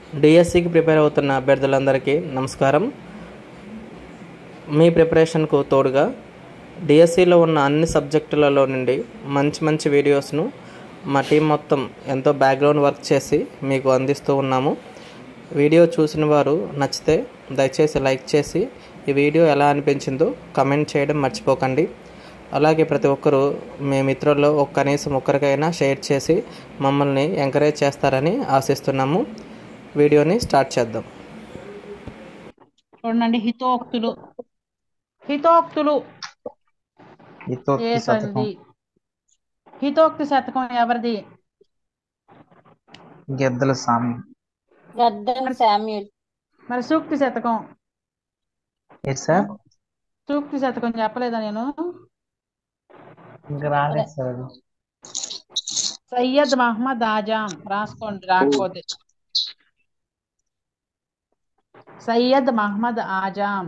డిఎస్సికి ప్రిపేర్ అవుతున్న అభ్యర్థులందరికీ నమస్కారం మీ ప్రిపరేషన్కు తోడుగా డిఎస్సిలో ఉన్న అన్ని సబ్జెక్టులలో నుండి మంచి మంచి వీడియోస్ను మా టీం మొత్తం ఎంతో బ్యాక్గ్రౌండ్ వర్క్ చేసి మీకు అందిస్తూ ఉన్నాము వీడియో చూసిన వారు నచ్చితే దయచేసి లైక్ చేసి ఈ వీడియో ఎలా అనిపించిందో కమెంట్ చేయడం మర్చిపోకండి అలాగే ప్రతి ఒక్కరూ మీ మిత్రుల్లో ఒక కనీసం ఒక్కరికైనా షేర్ చేసి మమ్మల్ని ఎంకరేజ్ చేస్తారని ఆశిస్తున్నాము వీడియోని స్టార్ట్ చేద్దాం చూడండి హితోక్తులు హితోక్తులు హితోక్తి ఏ శతకం సంధి హితోక్తి శతకం ఎవరిది గెద్దల సామి గద్దం శామ్యుల్ మరి సూక్తి శతకం ఎస్ సార్ సూక్తి శతకం చెప్పలేదా నేను ఇంకా రాలేదు సార్ అది సయ్యద్ మహమ్మద్ ఆజాం రాసుకోండి రాకపోతే సయ్యద్ మహమ్మద్ ఆజాం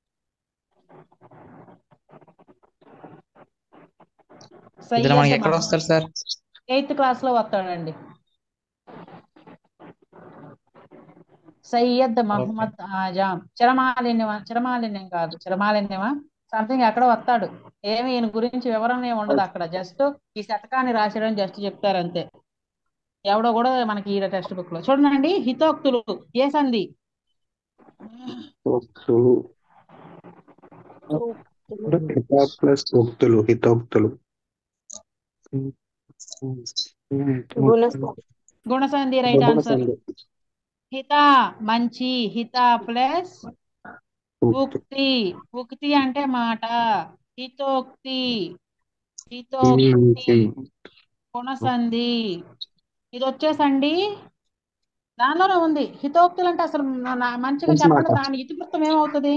ఇందులో మనకి సయ్యద్ ఎక్కడ వస్తారు సార్ ఎయిత్ క్లాస్ లో వస్తాడండి సయ్యద్ మహమ్మద్ ఆజాం చిరమాలిన్యమా చిరమాలిన్యం కాదు చిరమాలిన్యమా సంథింగ్ ఎక్కడ వస్తాడు ఏమి ఈయన గురించి వివరణ ఏమి ఉండదు అక్కడ జస్ట్ ఈ శతకాన్ని రాసేయడం జస్ట్ చెప్తారు అంతే ఎవడో కూడా మనకి ఈ టెక్స్ట్ బుక్ లో చూడండి హితోక్తులు ఏ సంధి సూక్తులు హితా ప్లస్ సూక్తులు హితోక్తులు గుణ గుణసంధి రైట్ గుణ ఆన్సర్ సంధి. హిత మంచి హిత ప్లస్ సూక్తు. ఉక్తి ఉక్తి అంటే మాట హితోక్తి హితోక్తి గుణసంధి ఇది వచ్చేసండి దానిలోనే ఉంది హితోక్తులు అంటే అసలు నా- మంచిగా మంచి చెప్పండి మాట. దాని ఇతివృత్తం ఏమవుతుంది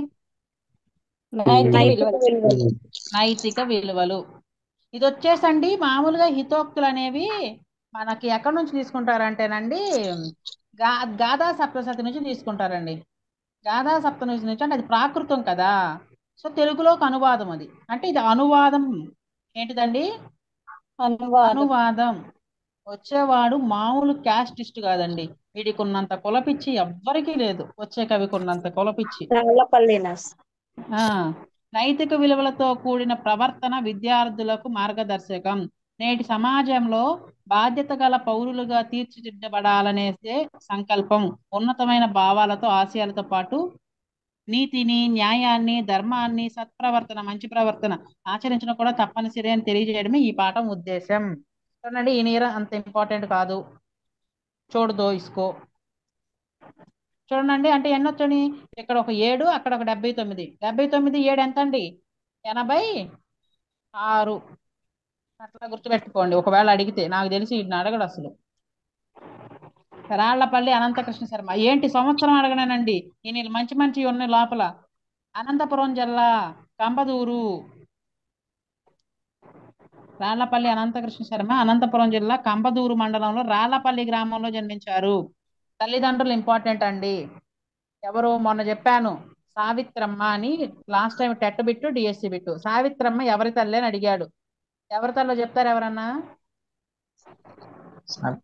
నైతిక విలువలు నైతిక విలువలు ఇది వచ్చేసండి మామూలుగా హితోక్తులు అనేవి మనకి ఎక్కడి నుంచి తీసుకుంటారంటేనండి గా గాథా సప్తశతి నుంచి తీసుకుంటారండి గాథా సప్తశతి నుంచి అంటే అది ప్రాకృతం కదా సో తెలుగులోకి అనువాదం అది అంటే ఇది అనువాదం ఏంటిదండి అనువాదం అనువాదం వచ్చేవాడు మామూలు క్యాస్టిస్ట్ కాదండి వీడికి ఉన్నంత కులపిచ్చి ఎవ్వరికీ లేదు వచ్చే కవికి ఉన్నంత కులపిచ్చి రాళ్లపల్లినస్ ఆ నైతిక విలువలతో కూడిన ప్రవర్తన విద్యార్థులకు మార్గదర్శకం నేటి సమాజంలో బాధ్యత గల పౌరులుగా తీర్చిదిద్దబడాలనేదే సంకల్పం ఉన్నతమైన భావాలతో ఆశయాలతో పాటు నీతిని న్యాయాన్ని ధర్మాన్ని సత్ప్రవర్తన మంచి ప్రవర్తన ఆచరించడం కూడా తప్పనిసరి అని తెలియజేయడమే ఈ పాఠం ఉద్దేశం చూడండి ఈ నీర అంత ఇంపార్టెంట్ కాదు చూడదో ఇసుకో చూడండి అంటే ఎన్ని వచ్చాయి ఇక్కడ ఒక ఏడు అక్కడ ఒక డెబ్బై తొమ్మిది డెబ్బై తొమ్మిది ఏడు ఎంత అండి ఎనభై ఆరు అట్లా గుర్తుపెట్టుకోండి ఒకవేళ అడిగితే నాకు తెలిసి ఈయన అడగడు అసలు రాళ్లపల్లి అనంతకృష్ణ శర్మ ఏంటి సంవత్సరం అడగనానండి ఈయన మంచి మంచి ఉన్నాయి లోపల అనంతపురం జిల్లా కంబదూరు రాళ్లపల్లి అనంతకృష్ణ శర్మ అనంతపురం జిల్లా కంబదూరు మండలంలో రాళ్లపల్లి గ్రామంలో జన్మించారు తల్లిదండ్రులు ఇంపార్టెంట్ అండి ఎవరు మొన్న చెప్పాను సావిత్రమ్మ అని last time TET bit DSC bit Savitramma ఎవరి తల్లి అని అడిగాడు ఎవరి తల్లో చెప్తారు ఎవరన్నా సార్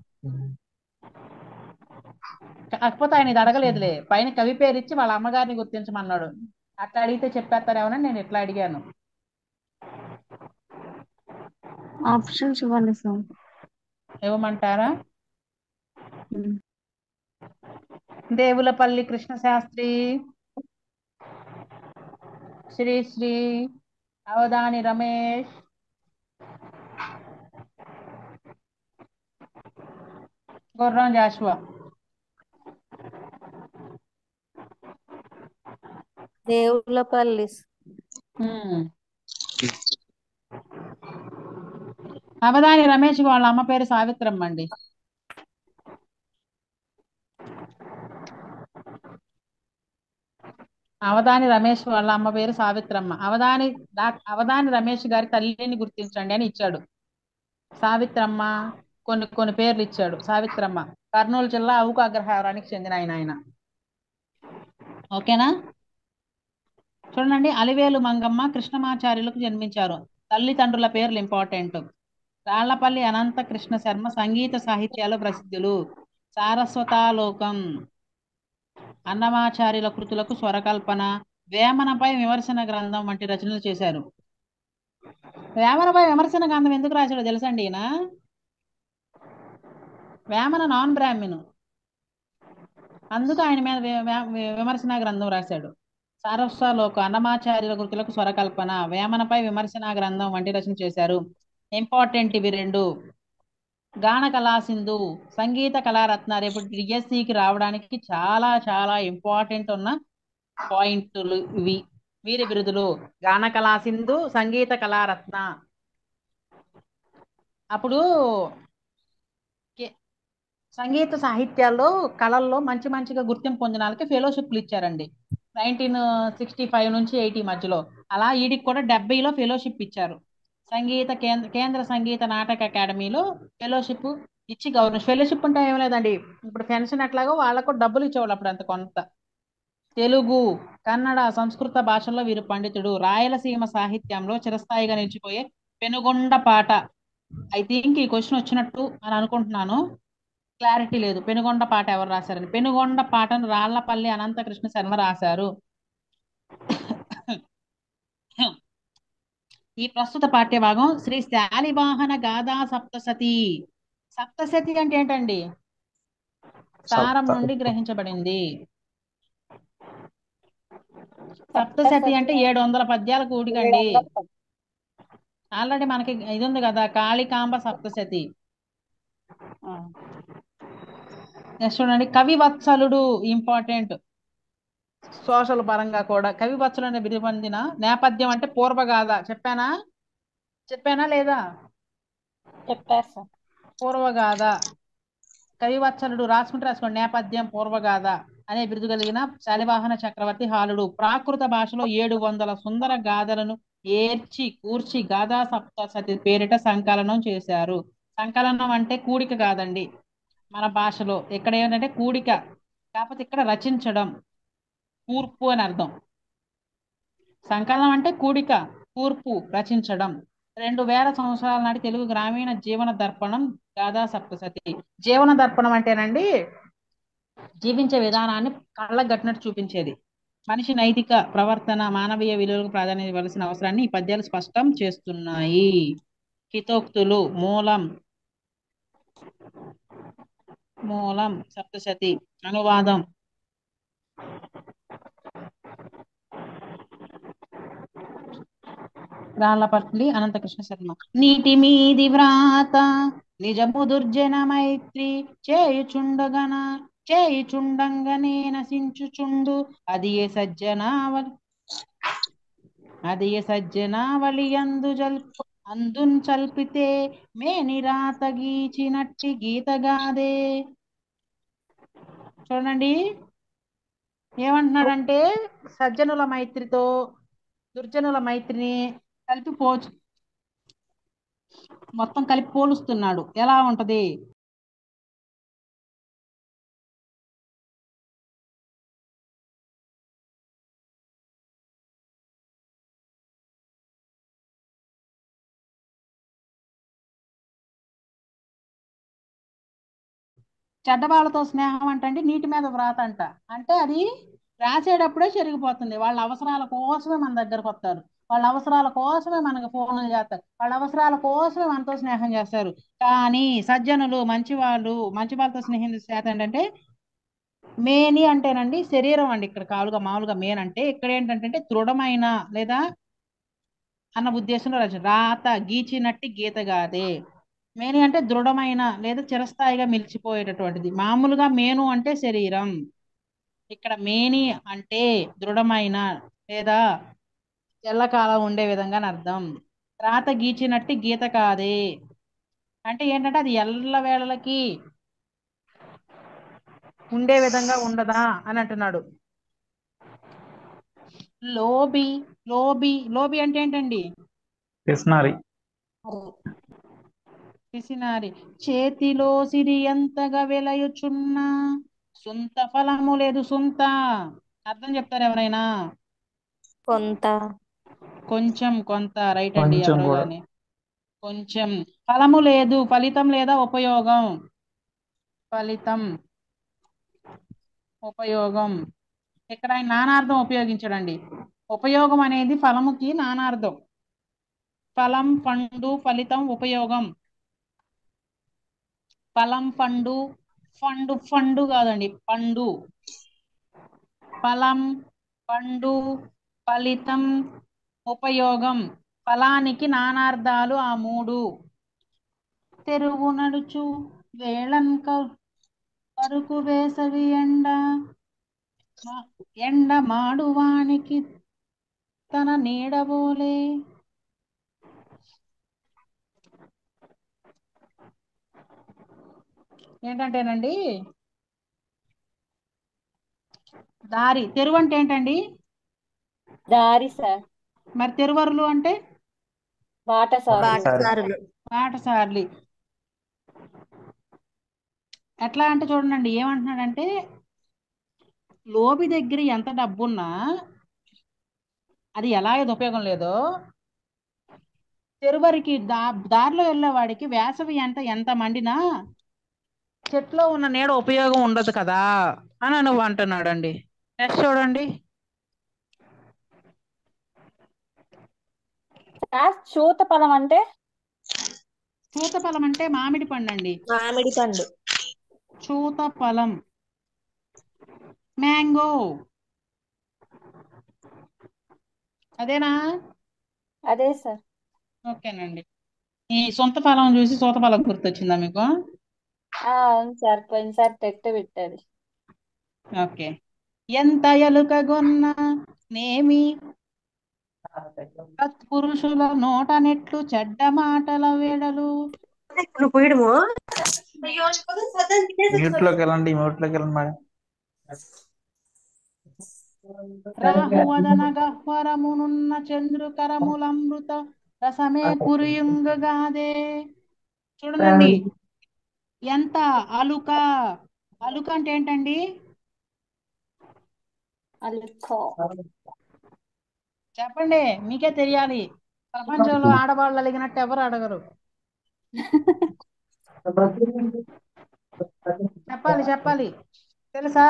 కాకపోతే ఆయన ఇది అడగలేదులే పైన కవి పేరు ఇచ్చి వాళ్ళ అమ్మగారిని గుర్తించమన్నాడు అట్లా అడిగితే చెప్పేస్తారేమోనని నేను ఇట్లా అడిగాను ఆప్షన్స్ ఇవ్వండి సార్ ఇవ్వమంటారా దేవులపల్లి కృష్ణ శాస్త్రి శ్రీశ్రీ అవధాని రమేష్ గుర్రం జాషువా దేవులపల్లి ఉమ్. అవధాని రమేష్ వాళ్ళ అమ్మ పేరు సావిత్రమ్మ అండి అవధాని రమేష్ వాళ్ళ అమ్మ పేరు సావిత్రమ్మ అవధాని డాక్- అవధాని రమేష్ గారి తల్లిని గుర్తించండి అని ఇచ్చాడు సావిత్రమ్మ కొన్ని కొన్ని పేర్లు ఇచ్చాడు సావిత్రమ్మ కర్నూలు జిల్లా అవుకు అగ్రహారానికి చెందిన ఆయన ఆయన ఓకేనా చూడండి అలివేలు మంగమ్మ కృష్ణమాచార్యులకు జన్మించారు తల్లిదండ్రుల పేర్లు ఇంపార్టెంట్ రాళ్లపల్లి అనంత కృష్ణ శర్మ సంగీత సాహిత్యాలు ప్రసిద్ధులు సారస్వతాలోకం అన్నమాచార్యుల కృతులకు స్వరకల్పన వేమనపై విమర్శన గ్రంథం వంటి రచనలు చేశారు వేమనపై విమర్శన గ్రంథం ఎందుకు రాశాడో తెలుసండి ఈయన వేమన నాన్ బ్రాహ్మణు అందుకు ఆయన మీద వి- వి- విమర్శన గ్రంథం రాశాడు సారస్వలోక అన్నమాచార్యుల కృతులకు స్వరకల్పన వేమనపై విమర్శన గ్రంథం వంటి రచన చేశారు ఇంపార్టెంట్ ఇవి రెండు గాన కళా సింధు సంగీత కళారత్న రేపు డిఎస్సికి రావడానికి చాలా చాలా ఇంపార్టెంట్ ఉన్న పాయింట్లు ఇవి వీరి బిరుదులు గాన కళా సింధు సంగీత కళారత్న అప్పుడు కే- సంగీత సాహిత్యాల్లో కళల్లో మంచి మంచిగా గుర్తింపు పొందిన వాళ్ళకి ఫెలోషిప్లు ఇచ్చారండి నైన్టీన్ సిక్స్టీ ఫైవ్ నుంచి ఎయిటీ మధ్యలో అలా వీడికి కూడా డెబ్బైలో ఫెలోషిప్ ఇచ్చారు సంగీత కేంద్ర కేంద్ర సంగీత నాటక అకాడమీలో ఫెలోషిప్ ఇచ్చి గవర్నమెంట్ ఫెలోషిప్ అంటే ఏం లేదండి ఇప్పుడు పెన్షన్ ఎట్లాగో వాళ్ళకు డబ్బులు ఇచ్చేవాళ్ళు అప్పుడు అంత కొంత తెలుగు కన్నడ సంస్కృత భాషల్లో వీరు పండితుడు రాయలసీమ సాహిత్యంలో చిరస్థాయిగా నిలిచిపోయే పెనుగొండ పాట ఐ థింక్ ఈ క్వశ్చన్ వచ్చినట్టు అని అనుకుంటున్నాను క్లారిటీ లేదు పెనుగొండ పాట ఎవరు రాశారని పెనుగొండ పాటను రాళ్లపల్లి అనంతకృష్ణ శర్మ రాశారు ఈ ప్రస్తుత పాఠ్యభాగం శ్రీ శాలివాహన గాథా సప్తసతి సప్తసతి అంటే ఏంటండి సారం సప్త నుండి గ్రహించబడింది సప్తశతి అంటే ఏడు వందల పద్యాల కూడికండి ఆల్రెడీ మనకి ఇది ఉంది కదా కాళికాంబ సప్తశతి నెక్స్ట్ చూడండి కవివత్సలుడు ఇంపార్టెంట్ సోషల్ పరంగా కూడా కవివత్సలు అనే బిరుదు పొందిన నేపథ్యం అంటే పూర్వగాథ చెప్పానా చెప్పానా లేదా చెప్పారు సార్ పూర్వగాథ కవివత్సలుడు రాసుకుంటే రాసుకోండి నేపథ్యం పూర్వగాథ అనే బిరుదు కలిగిన శాలివాహన చక్రవర్తి హాలుడు ప్రాకృత భాషలో ఏడు వందల సుందర గాథలను ఏర్చి కూర్చి గాథా సప్తసతి పేరిట సంకలనం చేశారు సంకలనం అంటే కూడిక కాదండి మన భాషలో ఇక్కడ ఏంటంటే కూడిక కాకపోతే ఇక్కడ రచించడం కూర్పు అని అర్థం సంకలనం అంటే కూడిక కూర్పు రచించడం రెండు వేల సంవత్సరాల నాటి తెలుగు గ్రామీణ జీవన దర్పణం గాథా సప్తసతి జీవన దర్పణం అంటేనండి జీవించే విధానాన్ని కళ్ళకు కట్టినట్టు చూపించేది మనిషి నైతిక ప్రవర్తన మానవీయ విలువలకు ప్రాధాన్యత ఇవ్వాల్సిన అవసరాన్ని ఈ పద్యాలు స్పష్టం చేస్తున్నాయి హితోక్తులు మూలం మూలం సప్తశతి అనువాదం రాళ్లపల్లి అనంతకృష్ణ శర్మ నీటి మీది వ్రాత నిజము దుర్జన మైత్రి చేయుచుండగన చేయుచుండంగనే నశించుచుండు అది ఏ సజ్జనావలి అది ఏ సజ్జనావలి అందు జల్పు అందున్ చల్పితే మేని రాత గీచినట్టి గీతగాదే చూడండి ఏమంటున్నాడంటే సజ్జనుల మైత్రితో దుర్జనుల మైత్రిని కలిపి పోల్చు మొత్తం కలిపి పోలుస్తున్నాడు ఎలా ఉంటది చెడ్డవాళ్ళతో స్నేహం అంటే నీటి మీద వ్రాత అంట అంటే అది రాసేటప్పుడే చెరిగిపోతుంది వాళ్ళ అవసరాల కోసమే మన దగ్గరకు వస్తారు వాళ్ళ అవసరాల కోసమే మనకు ఫోన్లు చేస్తారు వాళ్ళ అవసరాల కోసమే మనతో స్నేహం చేస్తారు కానీ సజ్జనులు మంచివాళ్ళు మంచి వాళ్ళతో స్నేహం చేత ఏంటంటే మేని అంటేనండి శరీరం అండి ఇక్కడ కాలుగా మామూలుగా మేన్ అంటే ఇక్కడ ఏంటంటే దృఢమైన లేదా అన్న ఉద్దేశంలో రచన రాత గీచినట్టి గీత కాదే మేని అంటే దృఢమైన లేదా చిరస్థాయిగా మిలిచిపోయేటటువంటిది మామూలుగా మేను అంటే శరీరం ఇక్కడ మేని అంటే దృఢమైన లేదా ఎల్లకాలం ఉండే విధంగా అని అర్థం రాత గీచినట్టి గీత కాదే అంటే ఏంటంటే అది ఎల్ల వేళలకి ఉండే విధంగా ఉండదా అని అంటున్నాడు లోబి లోబి లోబి అంటే ఏంటండి పిస్నారి పిసినారి చేతిలో సిరి ఎంతగా వెలయుచున్నా సొంత ఫలము లేదు సొంత అర్థం చెప్తారు ఎవరైనా కొంత కొంచెం కొంత రైట్ అండి కొంచెం ఎవరో కూడా. గాని కొంచెం ఫలము లేదు ఫలితం లేదా ఉపయోగం ఫలితం ఉపయోగం ఇక్కడ ఆయన నానార్థం ఉపయోగించాడండి ఉపయోగం అనేది ఫలముకి నానార్థం ఫలం పండు ఫలితం ఉపయోగం ఫలం పండు ఫండు ఫండు కాదండి పండు ఫలం పండు ఫలితం ఉపయోగం ఫలానికి నానార్థాలు ఆ మూడు తెరువు నడుచు వేళంక పరుకు వేసవి ఎండ మా- ఎండ మాడువానికి తన నీడబోలే ఏంటంటేనండి దారి తెరువు అంటే ఏంటండి దారి సార్ మరి తెరువరులు అంటే బాటసారి బాటసారులు. బాటసార్లు ఎట్లా అంటే చూడండి ఏమంటున్నాడంటే లోబి దగ్గర ఎంత డబ్బున్నా అది ఎలా అయితే ఉపయోగం లేదో తెరువరికి దా దారిలో వెళ్ళేవాడికి వేసవి ఎంత ఎంత మండినా చెట్లో ఉన్న నీడ ఉపయోగం ఉండదు కదా అని నువ్వు అంటున్నాడండి నెక్స్ట్ చూడండి సార్ చూత పదం అంటే చూతఫలం అంటే మామిడి పండు అండి మామిడి పండు చూత ఫలం మ్యాంగో అదేనా అదే సార్ ఓకేనండి ఈ సొంత ఫలం చూసి సూత ఫలం గుర్తొచ్చిందా మీకు ఆ, అవును సార్ పోయినసారి టెట్ పెట్టారు ఓకే ఎంత ఎలుకగొన్న నేమి పురుషుల నోట నెట్లు చెడ్డ మాటల వేడలు మ్యూట్ లోకి వెళ్ళండి మ్యూట్ లోకి వెళ్ళండి మేడం రాహువదన గహ్వరమునున్న చంద్రుకరములమృత రసమే కురియుంగగాదే చూడండి ఎంత అలుక అలుక అంటే ఏంటండి అల్లుకో చెప్పండి మీకే తెలియాలి ప్రపంచంలో ఆడవాళ్ళు అలిగినట్టు ఎవరు అడగరు చెప్పాలి చెప్పాలి తెలుసా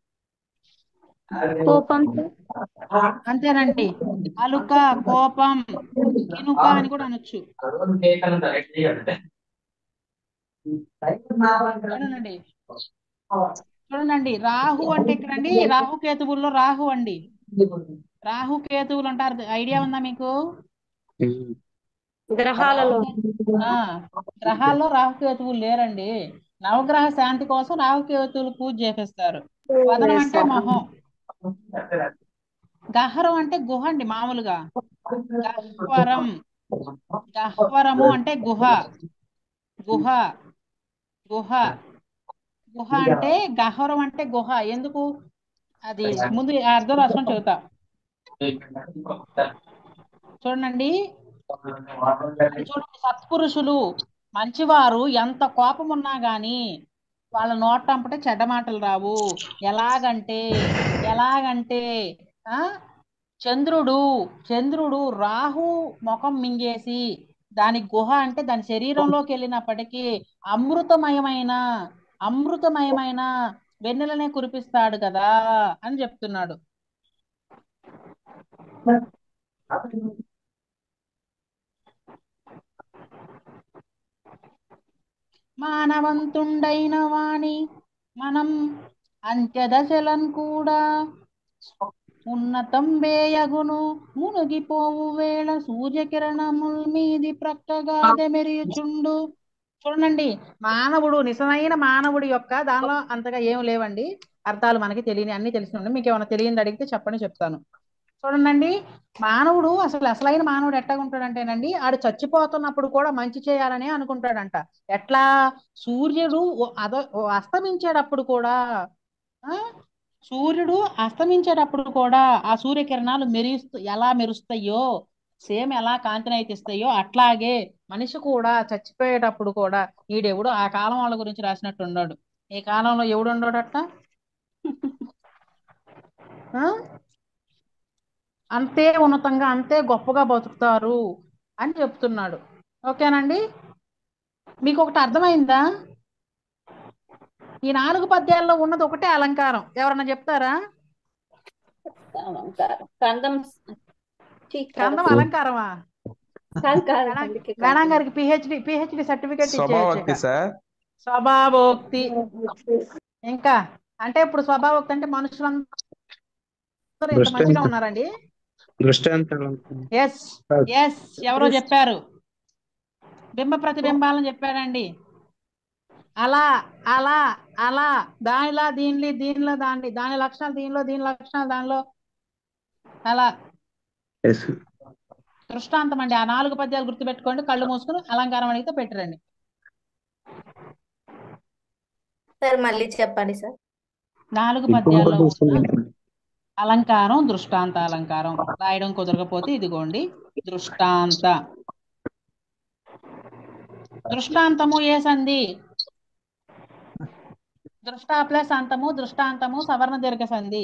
కోపం అంతేనండి అలుక కోపం కినుక అని కూడా అనొచ్చు చూడండి చూడండి రాహు అంటే ఇక్కడండి రాహు కేతువుల్లో రాహు అండి రాహు కేతువులు అంటారు ఐడియా ఉందా మీకు గ్రహాలలో ఆ గ్రహాల్లో రాహుకేతువులు లేరండి నవగ్రహ శాంతి కోసం రాహుకేతువులు పూజ చేపిస్తారు వదనం అంటే మొహం గహ్వరం అంటే గుహ అండి మామూలుగా గహ్వరం గహ్వరము అంటే గుహ గుహ గుహ గుహ అంటే గహ్వరం అంటే గుహ ఎందుకు అది ముందు అర్థం రాసుకొని చెబుతా చూడండి అది చూడండి సత్పురుషులు మంచివారు ఎంత కోపం ఉన్నా గాని వాళ్ళ నోటంపటే చెడ్డ మాటలు రావు ఎలాగంటే ఎలాగంటే ఆ చంద్రుడు చంద్రుడు రాహు ముఖం మింగేసి దాని గుహ అంటే దాని శరీరంలోకి వెళ్ళినప్పటికీ అమృతమయమైన అమృతమయమైన వెన్నెలనే కురిపిస్తాడు కదా అని చెప్తున్నాడు మానవంతుండైన వాణి మనం అంత్యదశలను కూడా ఉన్నతం వేయగును మునిగిపోవు వేళ సూర్యకిరణముల్ మీది ప్రక్కగా మెరియుచుండు చూడండి మానవుడు నిజమైన మానవుడి యొక్క దానిలో అంతగా ఏం లేవండి అర్థాలు మనకి తెలియని అన్ని తెలిసి మీకు ఏమైనా తెలియని అడిగితే చెప్పండి చెప్తాను చూడండి మానవుడు అసలు అసలైన మానవుడు ఎట్లా ఉంటాడంటేనండి ఆడు చచ్చిపోతున్నప్పుడు కూడా మంచి చేయాలని అనుకుంటాడంట ఎట్లా సూర్యుడు ఓ- అద ఓ అస్తమించేటప్పుడు కూడా ఆ సూర్యుడు అస్తమించేటప్పుడు కూడా ఆ సూర్యకిరణాలు మెరుస్తూ ఎలా మెరుస్తాయో సేమ్ ఎలా కాంతినైతే ఇస్తాయో అట్లాగే మనిషి కూడా చచ్చిపోయేటప్పుడు కూడా ఈడెవడు ఆ కాలం వాళ్ళ గురించి రాసినట్టు ఉన్నాడు ఈ కాలంలో ఎవడు ఉండడు అట్లా ఆ? అంతే ఉన్నతంగా అంతే గొప్పగా బతుకుతారు అని చెప్తున్నాడు ఓకేనండి మీకు ఒకటి అర్థమైందా ఈ నాలుగు పద్యాల్లో ఉన్నది ఒకటే అలంకారం ఎవరన్నా చెప్తారా అలంకారం కందం ఛీ, కందం కాదు. అలంకారమా కాదు కాదు మేడం అందుకే మేడం కందం. గారికి పిహెచ్డి పిహెచ్డి సర్టిఫికేట్ స్వభావోక్తి ఇచ్చేయచ్చు సార్ స్వభావోక్తి ఇంకా అంటే ఇప్పుడు స్వభావోక్తి అంటే మనుషులందరూ ఇంత మంచిగా దృష్టాంతం. ఉన్నారండి దృష్టాంతం ఎస్ ఎస్ ఎవరో చెప్పారు బింబ ప్రతిబింబాలని చెప్పారండి అలా అలా అలా దానిలా దీనిలో దీనిలో దాని దాని లక్షణాలు దీనిలో దీని లక్షణాలు దానిలో అలా ఎస్ దృష్టాంతం అండి ఆ నాలుగు పద్యాలు గుర్తుపెట్టుకోండి కళ్ళు మూసుకుని అలంకారం అడిగితే పెట్టరండి సార్ మళ్ళీ చెప్పండి సార్ నాలుగు ఇప్పుడు పద్యాల్లో కూడా ఉన్న చూస్తున్నాను. అలంకారం దృష్టాంత అలంకారం రాయడం కుదరకపోతే ఇదిగోండి దృష్టాంత దృష్టాంతము ఏ సంధి దృష్టా ప్లస్ అంతము దృష్టాంతము సవర్ణ దీర్ఘ సంధి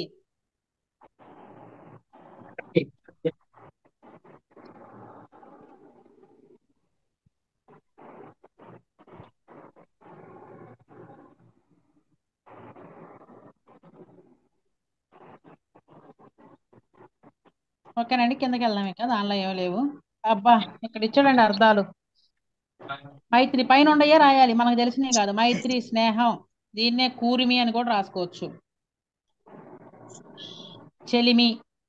ఓకేనండి కిందకి వెళ్దాం ఇక దానిలో ఏమీ లేవు అబ్బా ఇక్కడ ఇచ్చాడండి అర్థాలు మైత్రి పైన ఉండయే రాయాలి మనకు తెలిసినవి కాదు మైత్రి స్నేహం దీన్నే కూరిమి అని కూడా రాసుకోవచ్చు చెలిమి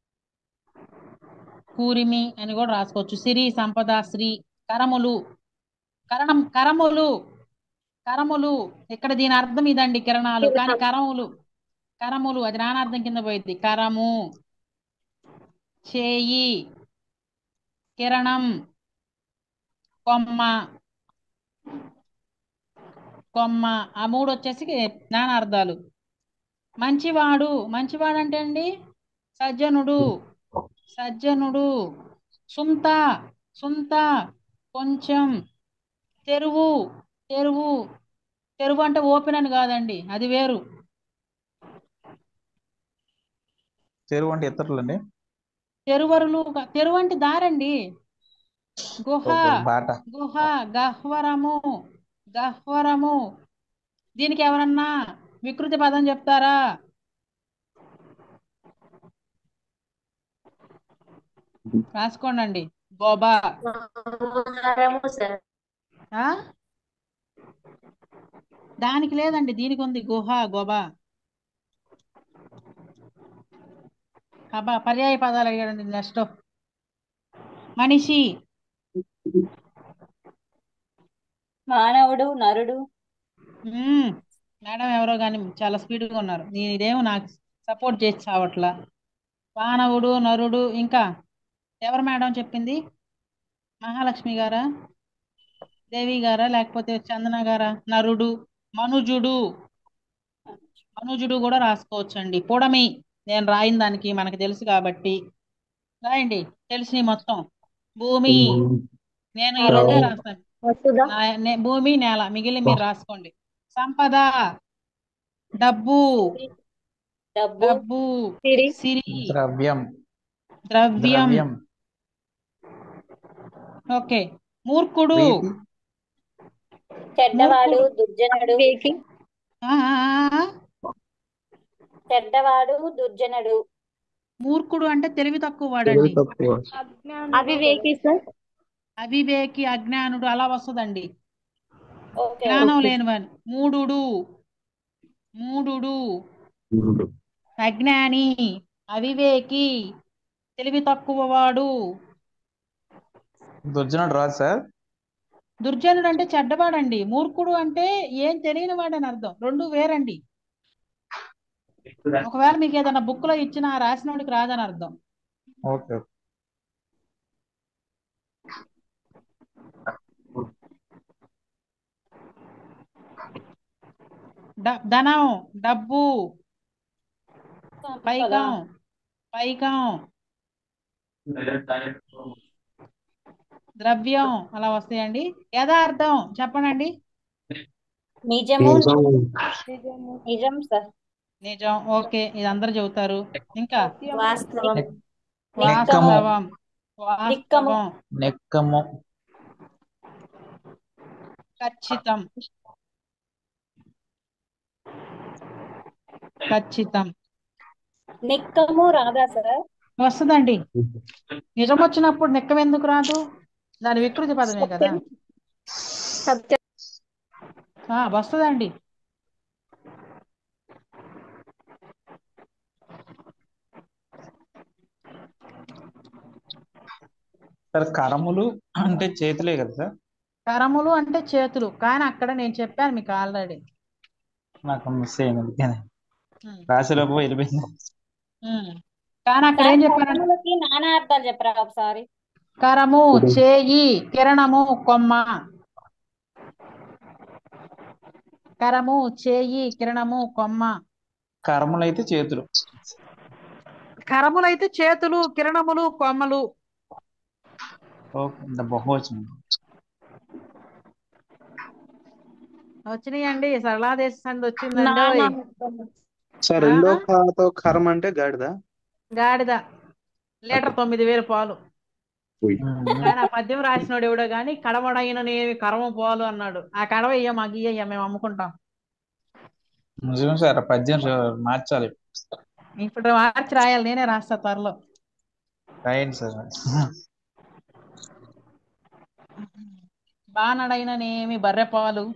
కూరిమి అని కూడా రాసుకోవచ్చు సిరి సంపద శ్రీ కరములు కరణం కరములు కరములు ఇక్కడ దీని అర్థం ఇదండి కిరణాలు కానీ కరములు కరములు అది నానార్థం కింద పోయింది కరము చేయి కిరణం కొమ్మ కొమ్మ ఆ మూడు వచ్చేసి నానార్థాలు మంచివాడు మంచివాడు అంటే అండి సజ్జనుడు సజ్జనుడు సుంత సుంత కొంచెం తెరువు తెరువు తెరువు అంటే ఓపెన్ అని కాదండి అది వేరు చెరువు అంటే ఎత్తట్లండి తెరువరులు తెరువు అంటే దారండి గుహ ఓకే బాట గుహ గహ్వరము గహ్వరము దీనికి ఎవరన్నా వికృతి పదం చెప్తారా రాసుకోండి గోబా సంహారము సార్ ఆ? దానికి లేదండి దీనికి ఉంది గుహ గోబా అబ్బా పర్యాయ పదాలు అడిగాడండి నెక్స్ట్ మనిషి మానవుడు నరుడు మ్మ్. మేడం ఎవరో కానీ చాలా స్పీడ్గా ఉన్నారు నేను ఇదేమో నాకు సపోర్ట్ చేసి చావట్లా మానవుడు నరుడు ఇంకా ఎవరు మేడం చెప్పింది మహాలక్ష్మి గారా దేవి గారా లేకపోతే చందన గారా నరుడు మనుజుడు మనుజుడు కూడా రాసుకోవచ్చండి పొడమి నేను రాయిన దానికి మనకు తెలుసు కాబట్టి రాయండి తెలిసి మొత్తం భూమి నేను ఈ రెండే రాస్తాను వసుధ నా- నే- భూమి నేల మిగిలిన మీరు రాసుకోండి సంపద డబ్బు డబ్బు డబ్బు సిరి సిరి ద్రవ్యం ద్రవ్యం ద్రవ్యం ఓకే మూర్ఖుడు ప్రీతి చెడ్డవాడు దుర్జనుడు వివేకి ఆ, ఆ, ఆ, ఆ. చెడ్డవాడు దుర్జనుడు మూర్ఖుడు అంటే తెలివి తక్కువ వాడండి తెలివి తక్కువ అవివేకి సార్ అవివేకి అజ్ఞానుడు అలా వస్తుందండి ఓకే జ్ఞానం ఓకే. లేనివాడు మూడుడు మూడుడు మూడు. అజ్ఞాని అవివేకి తెలివి తక్కువ వాడు దుర్జనుడు రాదు సార్ దుర్జనుడు అంటే చెడ్డవాడండి మూర్ఖుడు అంటే ఏం తెలియని వాడని అర్థం రెండు వేరండి ఒకవేళ మీకు ఏదైనా బుక్ లో ఇచ్చినా రాసినోడికి రాదని అర్థం ఓకే డ- ధనం డబ్బు సంపద పైకం పైకం ద్రవ్యం అలా వస్తాయండి యథార్థం చెప్పనండి నిజము నిజం నిజం సార్ నిజం ఓకే ఇది అందరు చెబుతారు ఇంకా వాస్తవం నిక్కము వాస్తవం నిక్కము. వాస్తవం నెక్కము ఖచ్చితం ఖచ్చితం నిక్కము రాదా సార్ వస్తుందండి నిజం వచ్చినప్పుడు నిక్కం ఎందుకు రాదు దాని వికృతి పదమే కదా సత్యం ఆ, వస్తుందండి సార్ కరములు అంటే చేతులే కదా సార్ కరములు అంటే చేతులు కానీ అక్కడ నేను చెప్పాను మీకు ఆల్రెడీ నాకు మిస్ అయింది అందుకని రాసేలోపు వెళ్ళిపోయింది కానీ అక్కడ ఏం చెప్పారంటే కరములకి నానా అర్థాలు చెప్పరా ఒకసారి కరము చేయి కిరణము కొమ్మ కరము చేయి కిరణము కొమ్మ కరములు అయితే చేతులు కరములైతే చేతులు కిరణములు కొమ్మలు ఓకే ఇంత బహువచనం వచ్చినాయండి సరళాదేశ సంధి వచ్చిందండి నానా సార్ రెండో కాతో కరం అంటే గాడిద గాడిద లీటర్ తొమ్మిది వేలు పాలు కానీ ఆ పద్యం రాసినోడు ఎవడో గాని కడవడైన నేమి కరమ పాలు అన్నాడు ఆ కడవ ఇయ్య మాకు ఇయ్య మేము అమ్ముకుంటాం నిజమే సార్ ఆ పద్యం చూ- మార్చాలి ఇప్పుడు మార్చి రాయాలి నేనే రాస్తా త్వరలో రాయండి సార్ బానడైన నేమి బర్రె పాలు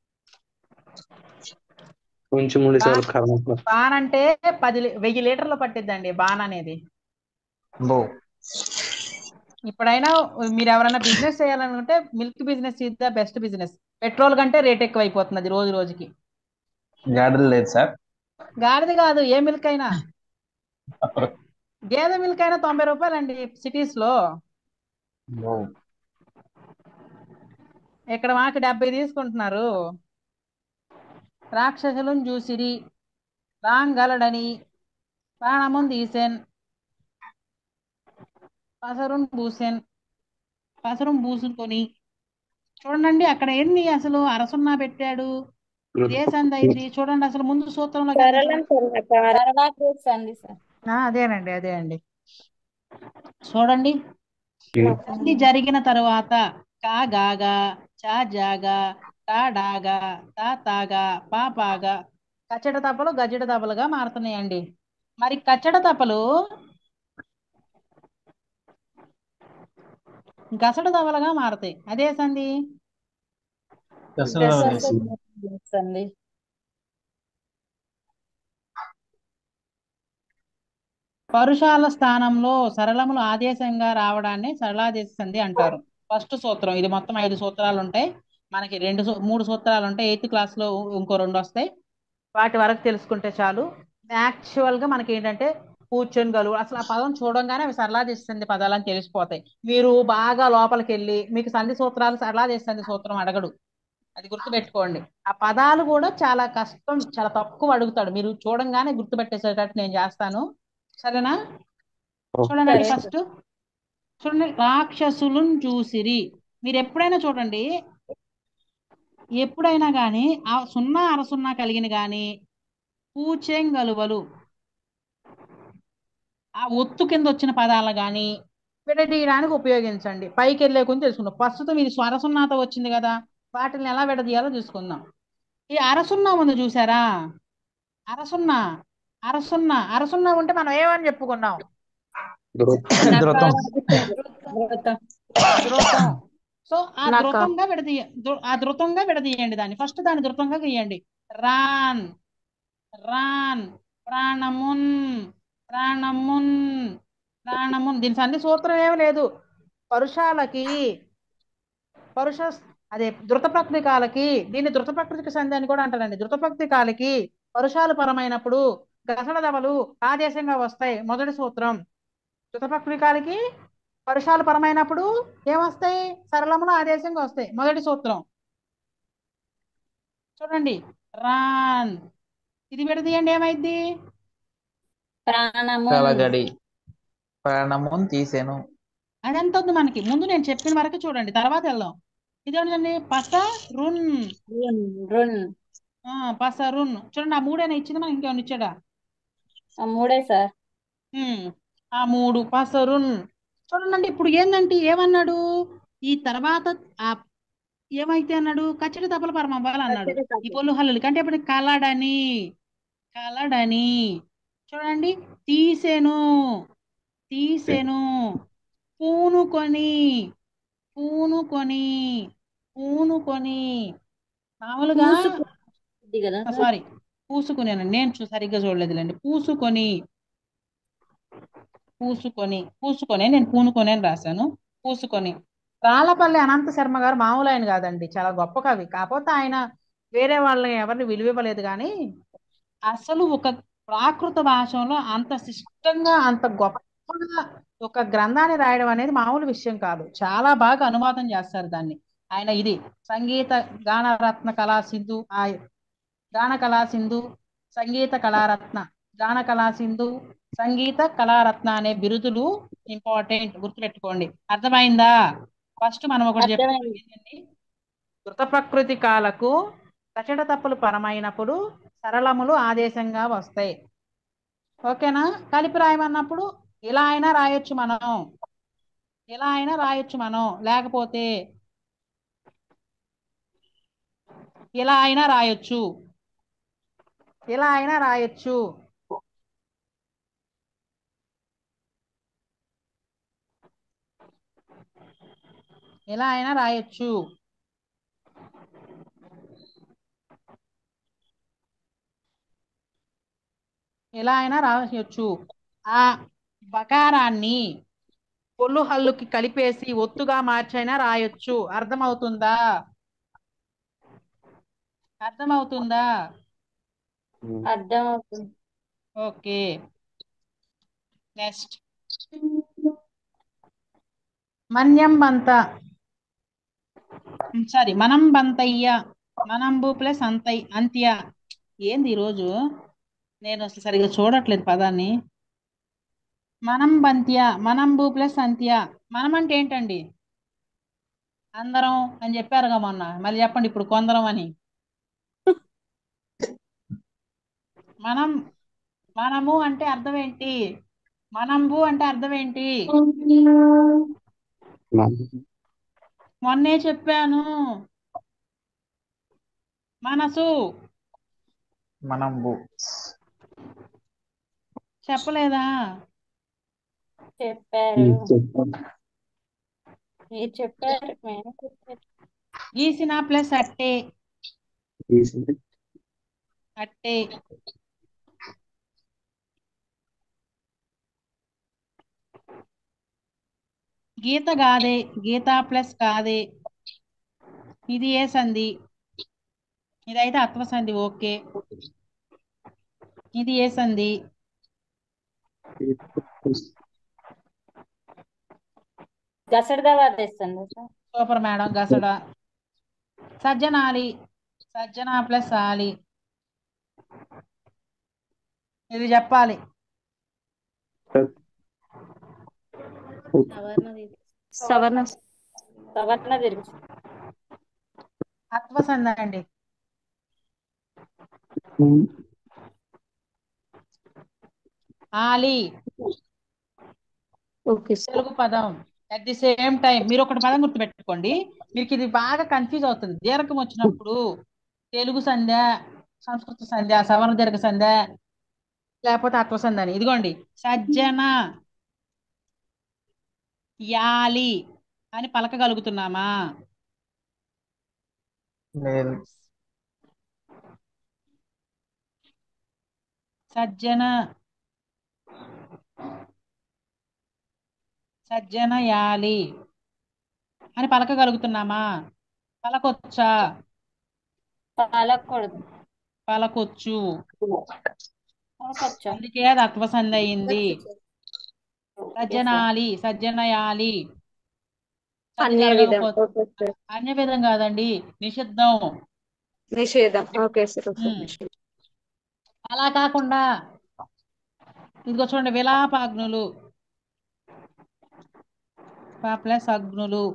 కొంచెం ఉండి సార్ కరం బాన్ అంటే పది లీ- వెయ్యి లీటర్లు పట్టిద్దండి బాన్ అనేది బో ఇప్పుడైనా మీరు ఎవరైనా బిజినెస్ చేయాలనుకుంటే milk business is the best business petrol కంటే రేట్ ఎక్కువ అయిపోతుంది రోజు రోజుకి గాడిద లేదు సార్ గాడిది కాదు ఏ మిల్క్ అయినా గేదె మిల్క్ అయినా తొంభై రూపాయలండి సిటీస్ లో బో ఇక్కడ మాకు డెబ్బై తీసుకుంటున్నారు రాక్షసులను చూసిరి రాంగలడని ప్రాణమున్ తీసెన్ పసరున్ పూసెన్ పసరున్ పూసుకొని చూడండి అక్కడ ఏంది అసలు అరసున్నా పెట్టాడు ఇదే సంధి అయింది చూడండి అసలు ముందు సూత్రంలో కదా సరళం కరుణాకృతి సంధి సార్ ఆ, అదేనండి అదే అండి చూడండి సంధి జరిగిన తరువాత కా గాగా చా జాగా టా డాగా తా తాగా పా పాగా కచ్చట తప్పలు గజడ తప్పలుగా మారుతున్నాయండి మరి కచ్చట తప్పలు గసడ తప్పలుగా మారుతాయి అదే సంధి సంధి పరుషాల స్థానంలో సరళములు ఆదేశంగా రావడాన్ని సరళాదేశ సంధి అంటారు ఫస్ట్ సూత్రం ఇది మొత్తం ఐదు సూత్రాలు ఉంటాయి మనకి రెండు సూ- మూడు సూత్రాలు ఉంటాయి ఎయిత్ క్లాస్ లో ఇంకో రెండు వస్తాయి వాటి వరకు తెలుసుకుంటే చాలు యాక్చువల్ గా మనకి ఏంటంటే కూర్చొని గలువు అసలు ఆ పదం చూడంగానే అవి సరళాదేశ సంధి పదాలు అని తెలిసిపోతాయి మీరు బాగా లోపలికి వెళ్ళి మీకు సంధి సూత్రాలు సరళాదేశ సంధి సూత్రం అడగడు అది గుర్తుపెట్టుకోండి ఆ పదాలు కూడా చాలా కష్టం చాలా తక్కువ అడుగుతాడు మీరు చూడంగానే గుర్తుపెట్టేసేటట్టు నేను చేస్తాను సరేనా చూడండి సరే. ఫస్ట్ చూడండి రాక్షసులను చూసిరి మీరు ఎప్పుడైనా చూడండి ఎప్పుడైనా కానీ ఆ సున్నా అరసున్నా కలిగిన కానీ పూచెంగలువలు ఆ ఒత్తు కింద వచ్చిన పదాలు కానీ విడదీయడానికి ఉపయోగించండి పైకి వెళ్ళే కొంచెం తెలుసుకుందాం ప్రస్తుతం ఇది స్వరసున్నాతో వచ్చింది కదా వాటిని ఎలా విడదీయాలో చూసుకుందాం ఈ అరసున్నా ఉంది చూసారా అరసున్నా అరసున్నా అరసున్నా ఉంటే మనం ఏమని చెప్పుకున్నాం ధృతం ధృతం. ధృతం సో ఆ నక. ధృతంగా విడదీయ ధృ- ఆ ధృతంగా విడదీయండి దాన్ని ఫస్ట్ దాన్ని ధృతంగా గీయండి రాన్ రాన్ ప్రాణమున్ ప్రాణమున్ ప్రాణమున్ దీని సంధి సూత్రం ఏమి లేదు పరుషాలకి పరుష అదే ధృత ప్రకృతికాలకి దీన్ని ధృత ప్రకృతిక సంధి అని కూడా అంటారండి ధృత ప్రకృతికాలకి పరుషాలు పరమైనప్పుడు గసల దవలు ఆదేశంగా వస్తాయి మొదటి సూత్రం ధృత ప్రకృతికాలకి పరుషాలు పరమైనప్పుడు ఏమొస్తాయి సరళములు ఆదేశంగా వస్తాయి మొదటి సూత్రం చూడండి రాన్ ఇది విడదీయండి ఏమైద్ది ప్రాణము కలగడి ప్రాణమున్ తీసెను అదెంత ఉంది మనకి ముందు నేను చెప్పిన వరకు చూడండి తర్వాత వెళ్దాం ఇదేంటండి పస రున్ రున్ రున్ ఆ, పస రున్ చూడండి ఆ మూడైనా ఇచ్చింది మనకి ఇంకేమైనా ఇచ్చాడా ఆ మూడే సార్ ఉమ్, ఆ మూడు పసరున్ చూడండి ఇప్పుడు ఏందంటే ఏమన్నాడు ఈ తర్వాత ఆ ఏమైతే అన్నాడు కచ్చడి తప్పల పరమవ్వాలి అన్నాడు కచ్చడి తప్పలు. ఈ పొల్లు హల్లులకి అంటే ఇప్పుడు కలడని కలడని చూడండి తీసెను తీసెను పూనుకొని పూనుకొని పూనుకొని మామూలుగా ఇది కదా సార్ సారీ పూసుకునేనండి నేను చూ సరిగ్గా చూడలేదులేండి పూసుకొని పూసుకొని పూసుకొని నేను పూనుకొని అని రాశాను పూసుకొని రాళ్లపల్లి అనంత శర్మ గారు మామూలు ఆయన కాదండి చాలా గొప్ప కవి కాకపోతే ఆయన వేరే వాళ్ళని ఎవరిని విలువివ్వలేదు కానీ అసలు ఒక ప్రాకృత భాషలో అంత శిష్టంగా అంత గొప్పగా ఒక గ్రంథాన్ని రాయడం అనేది మామూలు విషయం కాదు చాలా బాగా అనువాదం చేస్తారు దాన్ని ఆయన ఇది సంగీత గానరత్న కళా సింధు ఆ గాన కళా సింధు సంగీత కళారత్న గాన కళా సింధు సంగీత కళారత్న అనే బిరుదులు ఇంపార్టెంట్ గుర్తుపెట్టుకోండి అర్థమైందా ఫస్ట్ మనం ఒకటి చెప్పుకోవాలి అర్థమైంది. ఏంటండి కృత ప్రకృతి కాలకు కచట తప్పులు పరమైనప్పుడు సరళములు ఆదేశంగా వస్తాయి ఓకేనా కలిపి రాయమన్నప్పుడు ఇలా అయినా రాయొచ్చు మనం ఇలా అయినా రాయొచ్చు మనం లేకపోతే ఇలా అయినా రాయొచ్చు ఇలా అయినా రాయొచ్చు ఇలా అయినా రాయొచ్చు ఎలా అయినా రాయొచ్చు ఆ బకారాన్ని పొల్లు హల్లుకి కలిపేసి ఒత్తుగా మార్చైనా రాయొచ్చు అర్థమవుతుందా అర్థమవుతుందా అర్థం అవుతుంది ఓకే నెక్స్ట్ మన్యం బంత సారీ మనం బంతయ్య మనంబు ప్లస్ అంతై అంత్య ఏంది ఈరోజు నేను అసలు సరిగ్గా చూడట్లేదు పదాన్ని మనం బంత్య మనంబు ప్లస్ అంత్య మనం అంటే ఏంటండి అందరం అని చెప్పారుగా మొన్న మళ్ళీ చెప్పండి ఇప్పుడు కొందరం అని మనం మనము అంటే అర్థం ఏంటి మనంబు అంటే అర్థం ఏంటి మొన్నే చెప్పాను మనసు మనం బు చెప్పలేదా చెప్పారు మీరు చెప్పారు మేము చెప్పారు గీసిన ప్లస్ అట్టే అట్టే గీత కాదే గీత ప్లస్ కాదే ఇది ఏ సంధి ఇదైతే అత్వ సంధి ఓకే ఇది ఏ సంధి గసడదవా తెస్తుంది సార్ సూపర్ మేడం గసడ సజ్జనాలి సజ్జన ప్లస్ ఆలి ఇది చెప్పాలి సవర్ణ సవర్ణ తిరిగి అత్వ సంధి అండి ఆలి ఓకే తెలుగు పదం అట్ ది సేమ్ టైం మీరు ఒకటి పదం గుర్తుపెట్టుకోండి మీకు ఇది బాగా కన్ఫ్యూజ్ అవుతుంది దీర్ఘం వచ్చినప్పుడు తెలుగు సంధ్య సంస్కృత సంధ్య సవర్ణ దీర్ఘ సంధ్య లేకపోతే అత్వ సంధ్య అని ఇదిగోండి సజ్జన యాలి అని పలకగలుగుతున్నామా లేదు సజ్జన సజ్జన యాలి అని పలకగలుగుతున్నామా పలకొచ్చా పలకూడదు పలకొచ్చు పలకొచ్చా అందుకే అది అత్వసంధి అయింది సజ్జనాలి సజ్జనయాలి అన్య విధం జరగకపోతే- ఓకే సార్ అన్య విధం కాదండి నిషిద్ధం నిషేధం ఓకే సార్ ఓకే ఉమ్. అలా కాకుండా ఇదిగో చూడండి విలాపాగ్నులు ప్లస్ అగ్నులు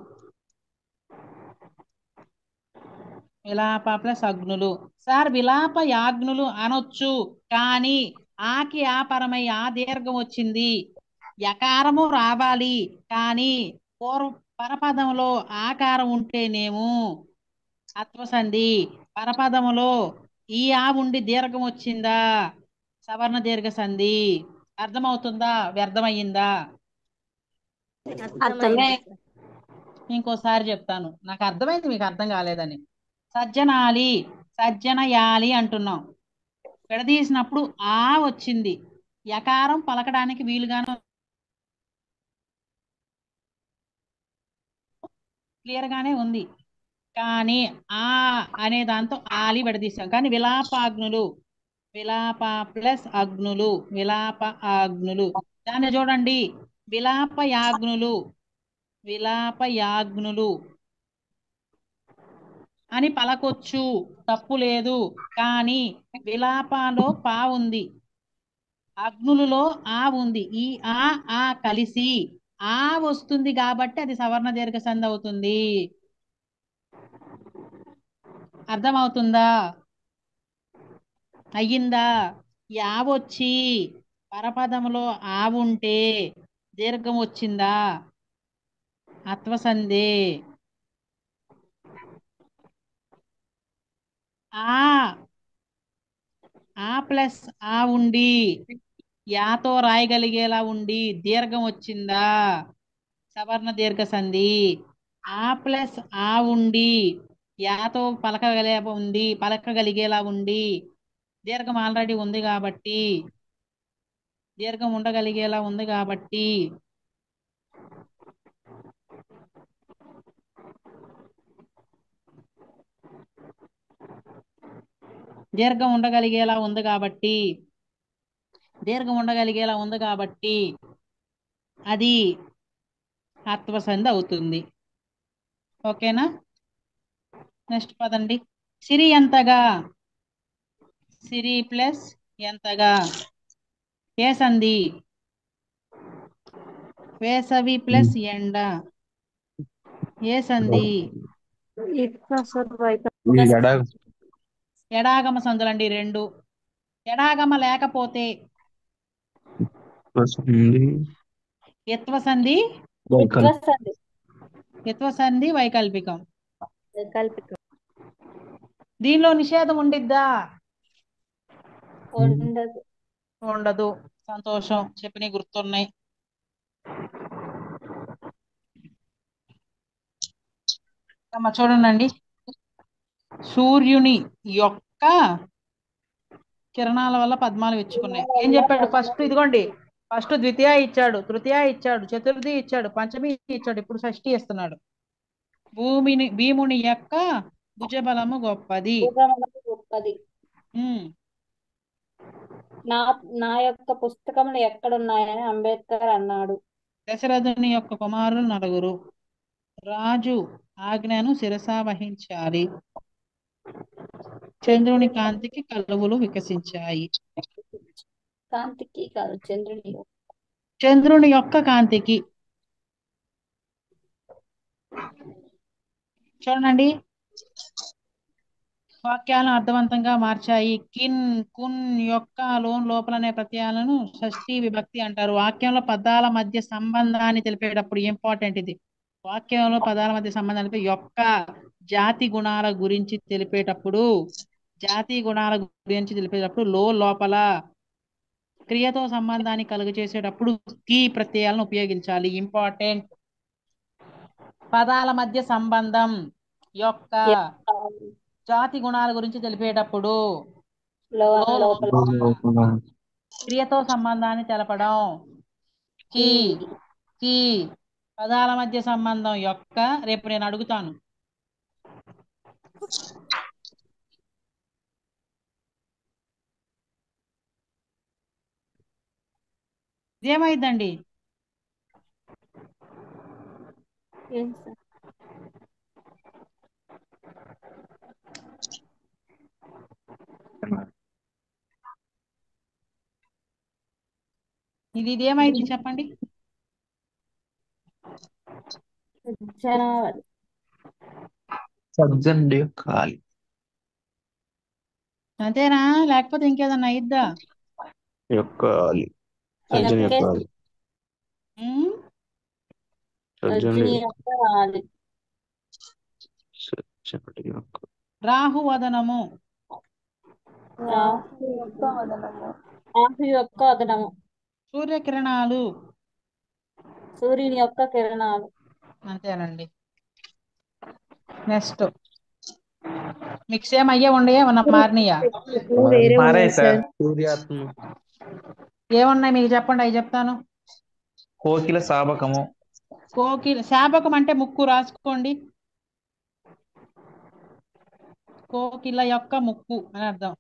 విలాప ప్లస్ అగ్నులు సార్ విలాప యాగ్నులు అనొచ్చు కానీ ఆకి ఆపరమై ఆ దీర్ఘం వచ్చింది యకారము రావాలి కానీ పూర్వ పరపదంలో ఆకారం ఉంటేనేమో అత్వసంధి పరపదములో ఈ ఆ ఉండి దీర్ఘం వచ్చిందా సవర్ణ దీర్ఘ సంధి అర్థమవుతుందా వ్యర్థమయ్యిందా అర్థమే ఇంకోసారి చెప్తాను నాకు అర్థమైంది మీకు అర్థం కాలేదని సజ్జనాలి సజ్జనయాలి అంటున్నాం విడదీసినప్పుడు ఆ వచ్చింది యకారం పలకడానికి వీలుగాను క్లియర్ గానే ఉంది కానీ ఆ అనే దాంతో ఆలి విడదీసాం కానీ విలాపాగ్నులు విలాప ప్లస్ అగ్నులు విలాప అగ్నులు దాన్ని చూడండి విలాప యాగ్నులు విలాప యాగ్నులు అని పలకొచ్చు తప్పు లేదు కానీ విలాపాలో పా ఉంది అగ్నులలో ఆ ఉంది ఈ ఆ ఆ కలిసి ఆ వస్తుంది కాబట్టి అది సవర్ణ దీర్ఘ సంధి అవుతుంది అర్థమవుతుందా అయ్యిందా యావొచ్చి పరపదములో ఆ ఉంటే దీర్ఘం వచ్చిందా అత్వసంధి ఆ ఆ ప్లస్ ఆ ఉండి యాతో రాయగలిగేలా ఉండి దీర్ఘం వచ్చిందా సవర్ణ దీర్ఘ సంధి ఆ ప్లస్ ఆ ఉండి యాతో పలకగలే ఉంది పలకగలిగేలా ఉండి దీర్ఘం ఆల్రెడీ ఉంది కాబట్టి దీర్ఘం ఉండగలిగేలా ఉంది కాబట్టి దీర్ఘం ఉండగలిగేలా ఉంది కాబట్టి దీర్ఘం ఉండగలిగేలా ఉంది కాబట్టి అది ఆత్మసంధి అవుతుంది ఓకేనా నెక్స్ట్ పదండి సిరి ఎంతగా సిరి ప్లస్ ఎంతగా ఏ సంధి వేసవి ప్లస్ ఎండ ఏ సంధి ఈ గడ ఎడాగమ సందులండి రెండు ఎడాగమ లేకపోతే వస్తుంది ఎత్వ సంధి వైకల్ వస్తుంది ఎత్వ సంధి వైకల్పికం వైకల్పికం దీనిలో నిషేధం ఉండిద్దా ఉండదు ఉండదు సంతోషం చెప్పినవి గుర్తున్నాయి అమ్మ చూడండి సూర్యుని యొక్క కిరణాల వల్ల పద్మాలు విచ్చుకున్నాయి ఏం చెప్పాడు ఫస్ట్ ఇదిగోండి ఫస్ట్ ద్వితీయ ఇచ్చాడు తృతీయ ఇచ్చాడు చతుర్థి ఇచ్చాడు పంచమి ఇచ్చాడు ఇప్పుడు షష్ఠి ఇస్తున్నాడు భూమిని భీముని యొక్క భుజబలము గొప్పది భూగోళము గొప్పది ఉమ్, నా నా యొక్క పుస్తకములు ఎక్కడున్నాయని అంబేద్కర్ అన్నాడు దశరథుని యొక్క కుమారులు నలుగురు రాజు ఆజ్ఞను శిరసా వహించాలి చంద్రుని కాంతికి కలువులు వికసించాయి కాంతికి కాదు చంద్రుని చంద్రుని యొక్క కాంతికి చూడండి వాక్యాలను అర్థవంతంగా మార్చాయి కిన్ కున్ యొక్క లోన్ లోపలనే ప్రత్యయాలను షష్ఠీ విభక్తి అంటారు వాక్యంలో పదాల మధ్య సంబంధాన్ని తెలిపేటప్పుడు ఇంపార్టెంట్ ఇది వాక్యంలో పదాల మధ్య సంబంధాన్ని తెలిపే యొక్క జాతి గుణాల గురించి తెలిపేటప్పుడు జాతి గుణాల గురించి తెలిపేటప్పుడు లో లోపల క్రియతో సంబంధాన్ని కలుగ చేసేటప్పుడు కీ ప్రత్యయాలను ఉపయోగించాలి ఇంపార్టెంట్ పదాల మధ్య సంబంధం యొక్క జాతి గుణాల గురించి తెలిపేటప్పుడు లో లో లోపల క్రియతో సంబంధాన్ని తెలపడం కీ కీ పదాల మధ్య సంబంధం యొక్క రేపు నేను అడుగుతాను ఇదేమైందండి ఏం సార్ ఇది ఇదేమైంది చెప్పండి జనవరి సజ్జనుడి యొక్క కాలి అంతేనా లేకపోతే ఇంకేదన్నా అయిద్దా యొక్క కాలి సజ్జని యొక్క కాలి ఉమ్? సజ్జనుడి రజని యొక్క రాలి సజ్జనుడి యొక్క రాహు వదనము రాహు యొక్క వదనము ఆహు యొక్క అదనము సూర్యకిరణాలు సూర్యుని యొక్క కిరణాలు అంతేనండి నెక్స్ట్ మీకు సేమ్ అయ్యే ఉండయా ఏమన్నా మారినాయా వేరే మారాయి ఉన్నాయి సార్ సార్ సూర్యాత్మ ఏమున్నాయి మీకు చెప్పండి అవి చెప్తాను కోకిల సాబకము కోకిల శాపకం అంటే ముక్కు రాసుకోండి కోకిల యొక్క ముక్కు అని అర్థం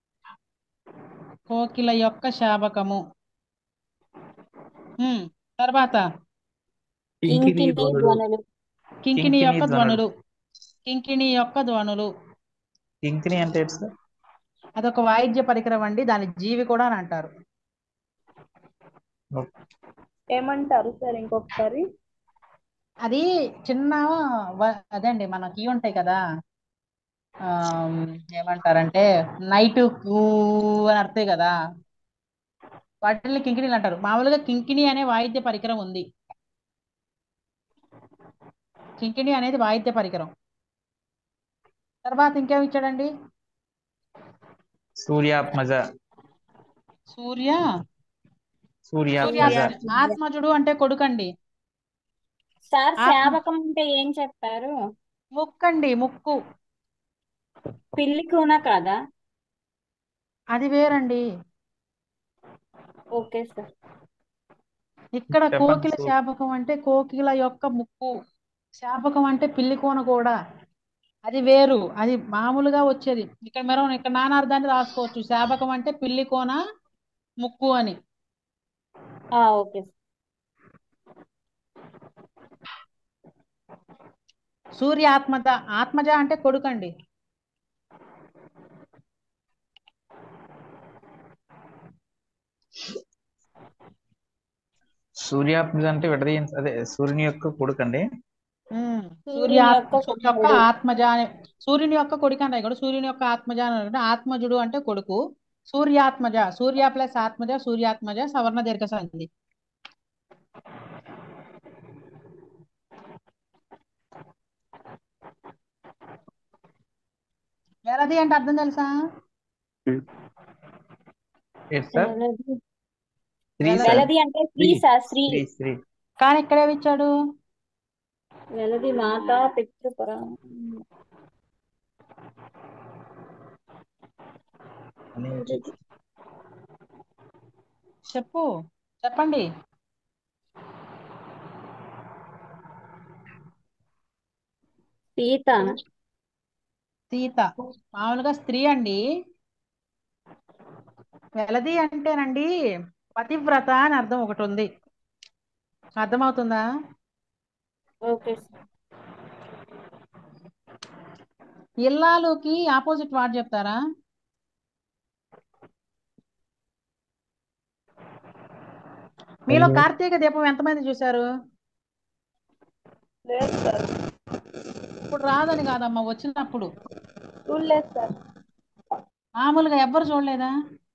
కోకిల యొక్క శాపకము ఉమ్, తర్వాత కింకిణి కింకిణి ధ్వనులు ధ్వనులు కింకిణి కింకిణి యొక్క ధ్వనులు. ధ్వనులు కింకిణి యొక్క ధ్వనులు కింకిని అంటే ఏంటి సార్ అదొక వాయిద్య పరికరం అండి దాని జీవి కూడా అని అంటారు ఏమంటారు సార్ ఇంకొకసారి అది చిన్న వ- అదండి మనకి ఇవి ఉంటాయి కదా ఆమ్, ఏమంటారంటే నైట్ కూ అని అర్థం కదా వాటిని కింకిణీలు అంటారు మామూలుగా కింకిణి అనే వాయిద్య పరికరం ఉంది కింకిణి అనేది వాయిద్య పరికరం తర్వాత ఇంకేమి ఇచ్చాడండి సూర్యాత్మజ సూర్య సూర్యాత్మజ సూర్యాత్మ ఆత్మజుడు అంటే కొడుకండి సార్ ఆత్మ శాపకం అంటే ఏం చెప్పారు ముక్కండి ముక్కు పిల్లి కూన కాదా అది వేరండి ఓకే సార్ ఇక్కడ చెప్పండి కోకిల సూ- శాపకం అంటే కోకిల యొక్క ముక్కు శాపకం అంటే పిల్లి కోన కూడా అది వేరు అది మామూలుగా వచ్చేది ఇక్కడ మనం ఇక్కడ నానార్థాన్ని రాసుకోవచ్చు శాపకం అంటే పిల్లి కోన ముక్కు అని ఆ ఓకే సార్ సూర్య ఆత్మజ ఆత్మజ అంటే కొడుకండి సూర్యాత్మజ అంటే విడదీయ అదే సూర్యుని యొక్క కొడుకండి ఉమ్, సూర్యుని సూర్య యొక్క ఆత్మ యొక్క కుమారుడు ఆత్మజ అనే సూర్యుని యొక్క కొడుకు అంటే ఇక్కడ సూర్యుని యొక్క ఆత్మజ అని అనుకుంటే ఆత్మజుడు అంటే కొడుకు సూర్యాత్మజ సూర్య ప్లస్ ఆత్మజ సూర్యాత్మజ సవర్ణ దీర్ఘ సంధి వెలది అంటే అర్థం తెలుసా ఏంటి సార్ వెలది స్త్రీ సార్ వెలది అంటే స్త్రీ స్త్రీ సార్ స్త్రీ స్త్రీ స్త్రీ కానీ ఇక్కడే ఇచ్చాడు వెలది మాత పితృపర అని వెలది చెప్పు చెప్పండి సీత సీత మామూలుగా స్త్రీ అండి వెలది అంటేనండి పతివ్రత అని అర్థం ఒకటి ఉంది అర్థమవుతుందా ఓకే సార్ ఇల్లాలుకి ఆపోజిట్ వాడు చెప్తారా మీలో కార్తీక దీపం ఎంతమంది చూశారు లేదు సార్ ఇప్పుడు రాదని కాదమ్మా వచ్చినప్పుడు చూడలేదు సార్ మామూలుగా ఎవ్వరు చూడలేదా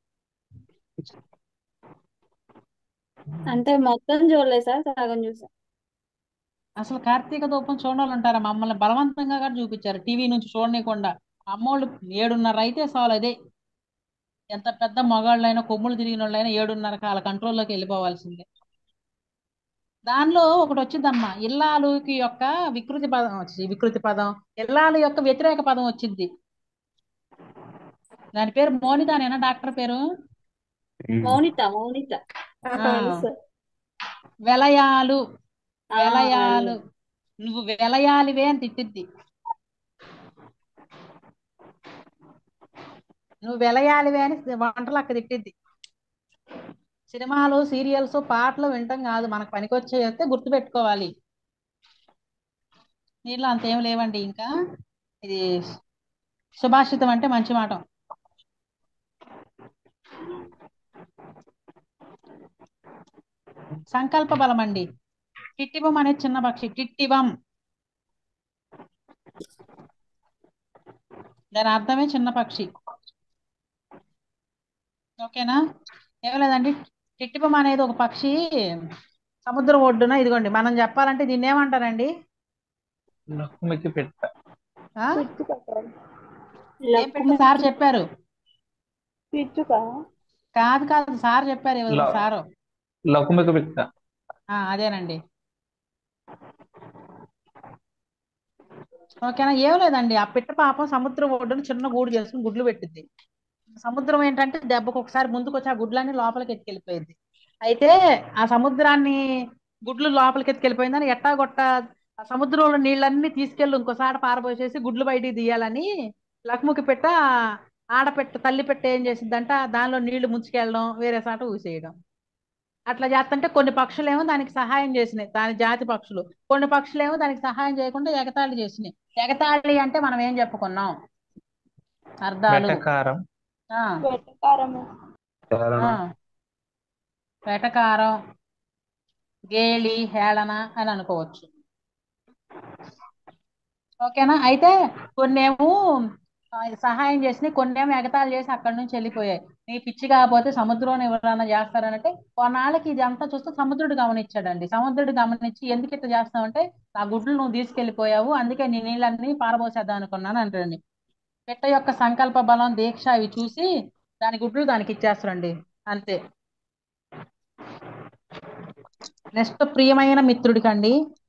అంటే మొత్తం చూడలేదు సార్ సగం చూసా అసలు కార్తీక దీపం చూడాలి అంటారా మమ్మల్ని బలవంతంగా కూడా చూపించారు టీవీ నుంచి చూడనీయకుండా అమ్మోళ్ళు ఏడున్నర అయితే చాలు అదే ఎంత పెద్ద మగాళ్ళైనా కొమ్ములు తిరిగిన వాళ్ళైనా ఏడున్నరకి వాళ్ళ కంట్రోల్లోకి వెళ్ళిపోవాల్సిందే దానిలో ఒకటి వచ్చిందమ్మా ఇల్లాలుకి యొక్క వికృతి పదం వచ్చింది వికృతి పదం ఇల్లాలు యొక్క వ్యతిరేక పదం వచ్చింది దాని పేరు మోనిదానేనా డాక్టర్ పేరు మౌనిత మౌనిత ఆ, అవును సార్ వెలయాలు ఆ, వెలయాలు నువ్వు వెలయాలివే అని తిట్టిద్ది నువ్వు వెలయాలివే అని వంటలు అక్క తిట్టిద్ది సినిమాలు సీరియల్స్ పాటలు వినటం కాదు మనకు పనికొచ్చే అయితే గుర్తుపెట్టుకోవాలి దీంట్లో అంతేం లేవండి ఇంకా ఇది సుభాషితం అంటే మంచి మాట సంకల్ప బలం అండి టిట్టివం అనేది చిన్న పక్షి టిట్టివం దాని అర్థమే చిన్న పక్షి ఓకేనా ఏం లేదండి టిట్టివం అనేది ఒక పక్షి సముద్రం ఒడ్డున ఇదిగోండి మనం చెప్పాలంటే దీన్ని ఏమంటారండి లక్ష్మికి పెట్ట ఆ? పిచ్చుక సార్ ఏం పెట్టి సార్ చెప్పారు పిచ్చుక కాదు కాదు సార్ చెప్పారు ఎవరు ల- సారు లకుమిక పిక్క ఆ, అదేనండి ఓకేనా ఏం లేదండి ఆ పిట్ట పాపం సముద్రం ఒడ్డున చిన్న గూడు చేసుకుని గుడ్లు పెట్టింది సముద్రం ఏంటంటే దెబ్బకు ఒకసారి ముందుకు వచ్చి ఆ గుడ్లన్నీ లోపలికి ఎత్తుకెళ్ళిపోయింది అయితే ఆ సముద్రాన్ని గుడ్లు లోపలికి ఎత్తుకెళ్ళిపోయిందని ఎట్టా గొట్ట ఆ సముద్రంలో నీళ్ళన్నీ తీసుకెళ్ళి ఇంకోసారి పారబోసేసి గుడ్లు బయటికి తీయాలని లక్ముకి పెట్ట ఆడపెట్ట తల్లి పెట్ట ఏం చేసిందంట దానిలో నీళ్లు ముంచుకెళ్ళడం వేరే సాట ఊసేయడం అట్లా చేస్తుంటే కొన్ని పక్షులేమో దానికి సహాయం చేసినాయి దాని జాతి పక్షులు కొన్ని పక్షులేమో దానికి సహాయం చేయకుండా ఎగతాళి చేసినాయి ఎగతాళి అంటే మనం ఏం చెప్పుకున్నాం అర్థాలు వెటకారం ఆ, వెటకారము ఆ. వెటకారం గేలి హేళన అని అనుకోవచ్చు ఓకేనా అయితే కొన్నేమో ఆ, సహాయం చేసినాయి కొన్నేమో ఎగతాళి చేసి అక్కడి నుంచి వెళ్ళిపోయాయి నీ పిచ్చి కాకపోతే సముద్రం ఎవరైనా చేస్తారనంటే కొన్నాళ్ళకి ఇది అంతా చూస్తే సముద్రుడు గమనించాడండి సముద్రుడు గమనించి ఎందుకు ఇట్లా చేస్తావంటే నా గుడ్లు నువ్వు తీసుకెళ్లిపోయావు అందుకే నీ నీళ్ళన్నీ పారబోసేద్దాం అనుకున్నాను అంటాడండి పిట్ట యొక్క సంకల్ప బలం దీక్ష ఇవి చూసి దాని గుడ్లు దానికి ఇచ్చేస్తారండి అంతే నెక్స్ట్ ప్రియమైన మిత్రుడికండి